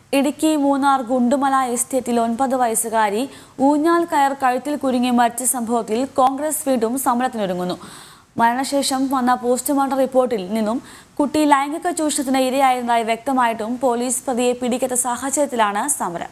ഇടുക്കി മൂന്നാർ ഗുണ്ടുമല എസ്റ്റേറ്റിൽ ഒൻപത് വയസ്സുകാരി ഊഞ്ഞാൽ കയർ കഴുത്തിൽ കുരുങ്ങി മരിച്ച സംഭവത്തിൽ കോൺഗ്രസ് വീണ്ടും സമരത്തിനൊരുങ്ങുന്നു മരണശേഷം വന്ന പോസ്റ്റ്മോർട്ടം റിപ്പോർട്ടിൽ നിന്നും കുട്ടി ലൈംഗിക ചൂഷണത്തിന് ഇരയായതായി വ്യക്തമായിട്ടും പോലീസ് പ്രതിയെ പിടിക്കാത്ത സാഹചര്യത്തിലാണ് സമരം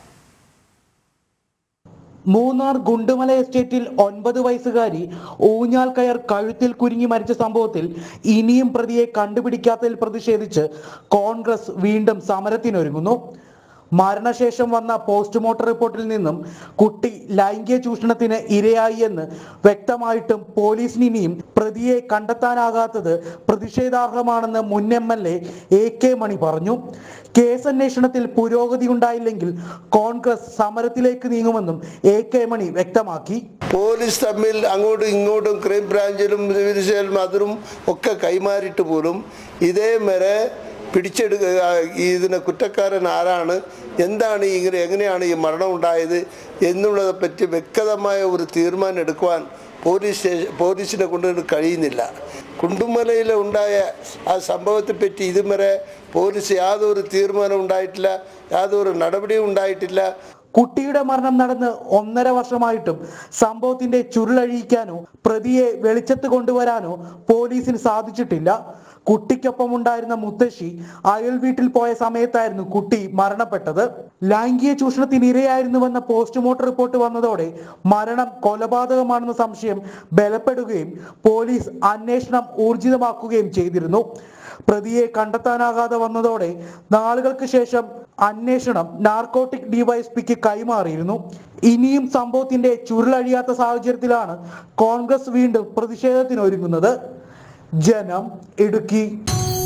മൂന്നാർ ഗുണ്ടുമല എസ്റ്റേറ്റിൽ ഒൻപത് വയസ്സുകാരി ഊഞ്ഞാൽ കയർ കഴുത്തിൽ കുരുങ്ങി മരിച്ച സംഭവത്തിൽ ഇനിയും പ്രതിയെ കണ്ടുപിടിക്കാത്തതിൽ പ്രതിഷേധിച്ച് കോൺഗ്രസ് വീണ്ടും സമരത്തിനൊരുങ്ങുന്നു മരണശേഷം വന്ന പോസ്റ്റ്മോർട്ടം റിപ്പോർട്ടിൽ നിന്നും കുട്ടി ലൈംഗിക ചൂഷണത്തിന് ഇരയായി എന്ന് വ്യക്തമായിട്ടും പോലീസിന് ഇനിയും പ്രതിയെ കണ്ടെത്താനാകാത്തത് പ്രതിഷേധാർഹമാണെന്ന് മുൻ M L A A K Mani പറഞ്ഞു കേസന്വേഷണത്തിൽ പുരോഗതി ഉണ്ടായില്ലെങ്കിൽ കോൺഗ്രസ് സമരത്തിലേക്ക് നീങ്ങുമെന്നും എ കെ മണി വ്യക്തമാക്കി പോലീസ് തമ്മിൽ അങ്ങോട്ടും ഇങ്ങോട്ടും ക്രൈം ബ്രാഞ്ചിലും സിവിൽ സ്റ്റേഷനും അതിലും ഒക്കെ കൈമാറിയിട്ട് പോലും ഇതേ വരെ പിടിച്ചെടുക്കുക ഇതിന് കുറ്റക്കാരൻ ആരാണ് എന്താണ് ഇങ്ങനെ എങ്ങനെയാണ് ഈ മരണം ഉണ്ടായത് എന്നുള്ളതെ പറ്റി വ്യക്തമായ ഒരു തീരുമാനം എടുക്കുവാൻ പോലീസ് സ്റ്റേഷൻ പോലീസിനെ കൊണ്ട് കഴിയുന്നില്ല കുണ്ടുമലയിൽ ഉണ്ടായ ആ സംഭവത്തെപ്പറ്റി ഇതുവരെ പോലീസ് യാതൊരു തീരുമാനം ഉണ്ടായിട്ടില്ല യാതൊരു നടപടിയും ഉണ്ടായിട്ടില്ല കുട്ടിയുടെ മരണം നടന്ന് ഒന്നര വർഷമായിട്ടും സംഭവത്തിന്റെ ചുരുളഴിയിക്കാനോ പ്രതിയെ വെളിച്ചത്ത് കൊണ്ടുവരാനോ പോലീസിന് സാധിച്ചിട്ടില്ല കുട്ടിക്കൊപ്പം ഉണ്ടായിരുന്ന മുത്തശ്ശി അയൽ വീട്ടിൽ പോയ സമയത്തായിരുന്നു കുട്ടി മരണപ്പെട്ടത് ലൈംഗിക ചൂഷണത്തിന് ഇരയായിരുന്നുവെന്ന പോസ്റ്റ്മോർട്ടം റിപ്പോർട്ട് വന്നതോടെ മരണം കൊലപാതകമാണെന്ന സംശയം ബലപ്പെടുകയും പോലീസ് അന്വേഷണം ഊർജിതമാക്കുകയും ചെയ്തിരുന്നു പ്രതിയെ കണ്ടെത്താനാകാതെ വന്നതോടെ നാളുകൾക്ക് ശേഷം അന്വേഷണം നാർക്കോട്ടിക് ഡിവൈഎസ്പിക്ക് കൈമാറിയിരുന്നു ഇനിയും സംഭവത്തിന്റെ ചുരുളഴിയാത്ത സാഹചര്യത്തിലാണ് കോൺഗ്രസ് വീണ്ടും പ്രതിഷേധത്തിനൊരുങ്ങുന്നത് ജനം ഇടുക്കി